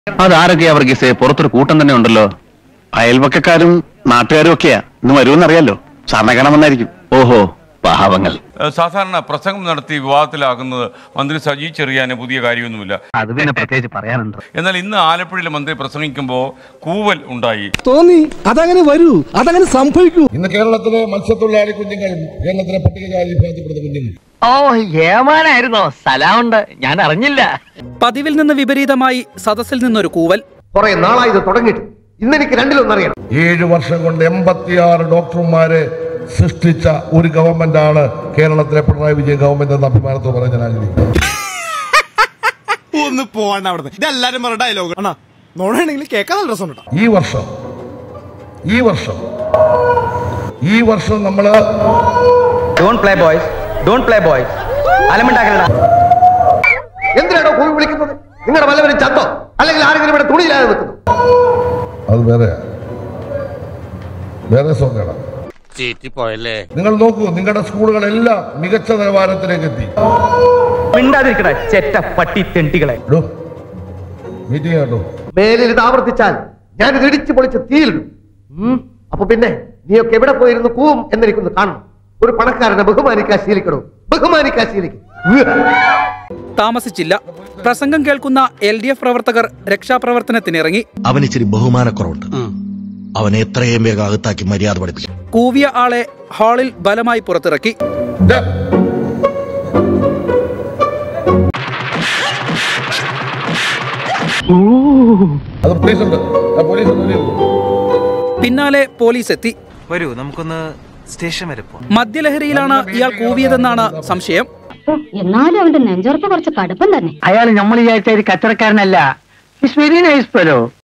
അതാരൊക്കെയാ വർഗീസെ പുറത്തൊരു കൂട്ടം തന്നെ ഉണ്ടല്ലോ അയൽവക്കക്കാരും നാട്ടുകാരും ഒക്കെയാ ഇന്ന് വരുമെന്നറിയാലോ സാറിനെ കാണാമെന്നായിരിക്കും ഓഹോ പാവങ്ങൾ ഏഹ് സാധാരണ പ്രസംഗം നടത്തി വിവാദത്തിലാകുന്നത് മന്ത്രി സജി ചെറിയാന് പുതിയ കാര്യമൊന്നുമില്ല അത് പിന്നെ പ്രത്യേകിച്ച് പറയാനുണ്ട് എന്നാൽ ഇന്ന് ആലപ്പുഴയിലെ മന്ത്രി പ്രസംഗിക്കുമ്പോൾ കൂവൽ ഉണ്ടായി തോന്നി അതങ്ങനെ വരൂ അതങ്ങനെ സംഭവിക്കൂ ഇന്ന് കേരളത്തിലെ മത്സ്യത്തൊഴിലാളി കുഞ്ഞുങ്ങൾ കേരളത്തിലെ പട്ടികജാതി വിഭാഗത്തിൽപ്പെടുന്ന കുഞ്ഞുങ്ങൾ ഓ ഏമാനായിരുന്നോ സ്ഥലമുണ്ട് ഞാൻ അറിഞ്ഞില്ല പതിവിൽ നിന്ന് വിപരീതമായി സദസ്സിൽ നിന്നൊരു കൂവൽ കുറെ നാളായി ഇത് തുടങ്ങിയിട്ട് ഇന്നെനിക്ക് രണ്ടിലൊന്നറിയണം ഏഴ് വർഷം കൊണ്ട് എൺപത്തിയാറ് ഡോക്ടർമാരെ സൃഷ്ടിച്ച ഒരു ഗവൺമെന്റാണ് കേരളത്തിലെ പിണറായി വിജയൻ ഗവൺമെന്റ് എന്ന അഭിമാനത്തോടെ പറയാൻ ഞാൻ ആഗ്രഹിക്കുന്നു ഒന്ന് പോവാണ്ട് അവിടെ ഇതെല്ലാരും പറഞ്ഞ ഡയലോഗ് ആണോ നോണാണെങ്കിൽ കേൾക്കാൻ നല്ല രസമുണ്ട് ഈ വർഷം ഈ വർഷം ഈ വർഷം നമ്മള് don't play boys don't play boys അലമുണ്ടാക്കണ എന്തിനാണോ കോഴി വിളിക്കുന്നത് നിങ്ങളുടെ വല്ലവരും ചത്തോ അല്ലെങ്കിൽ ആരെങ്കിലും ഇവിടെ തുണിയില്ലാതെ നിൽക്കുന്നു അത് വേറെ വേറെ സോങ്ങാണ് നിങ്ങൾ നോക്കൂ നിങ്ങളുടെ സ്കൂളുകളെല്ലാം മികച്ച നിലവാരത്തിലേക്ക് എത്തി മിണ്ടാതിരിക്കണ ചെറ്റ പട്ടി തെണ്ടികളെ മീറ്റിംഗ് കേട്ടോ മേലിൽ ഇത് ആവർത്തിച്ചാൽ ഞാൻ ഇത് ഇടിച്ചു പൊളിച്ച് തീയിലിടും ഉം. അപ്പൊ പിന്നെ നീയൊക്കെ എവിടെ പോയിരുന്നു കൂവും എന്നെനിക്കൊന്ന് കാണണം ഒരു പണക്കാരനെ ബഹുമാനിക്കാൻ ശീലിക്കണോ ബഹുമാനിക്കാൻ ശീലിക്കും താമസിച്ചില്ല പ്രസംഗം കേൾക്കുന്ന എൽ ഡി എഫ് പ്രവർത്തകർ രക്ഷാപ്രവർത്തനത്തിനിറങ്ങി അവന് ഇച്ചിരി ബഹുമാനക്കുറവുണ്ട് അവനെ എത്രയും വേഗം അകത്താക്കി മര്യാദ പഠിപ്പിക്കും കൂവിയ ആളെ ഹാളിൽ ബലമായി പുറത്തിറക്കി ദേ. അത് പോലീസ് ഉണ്ട് ആ പോലീസ് ഉണ്ട് പിന്നാലെ പോലീസ് എത്തി വരൂ നമുക്കൊന്ന് സ്റ്റേഷൻ വരെ പോവാം മദ്യലഹരിയിലാണ് ഇയാൾ കൂവിയതെന്നാണ് സംശയം എന്നാലും അവന്റെ നെഞ്ചോർത്ത് കുറച്ച് കടുപ്പം തന്നെ അയാൾ നമ്മൾ വിചാരിച്ച ഒരു കച്ചറക്കാരനല്ല ഇറ്റ്സ് വെരി നൈസ് ഫെലോ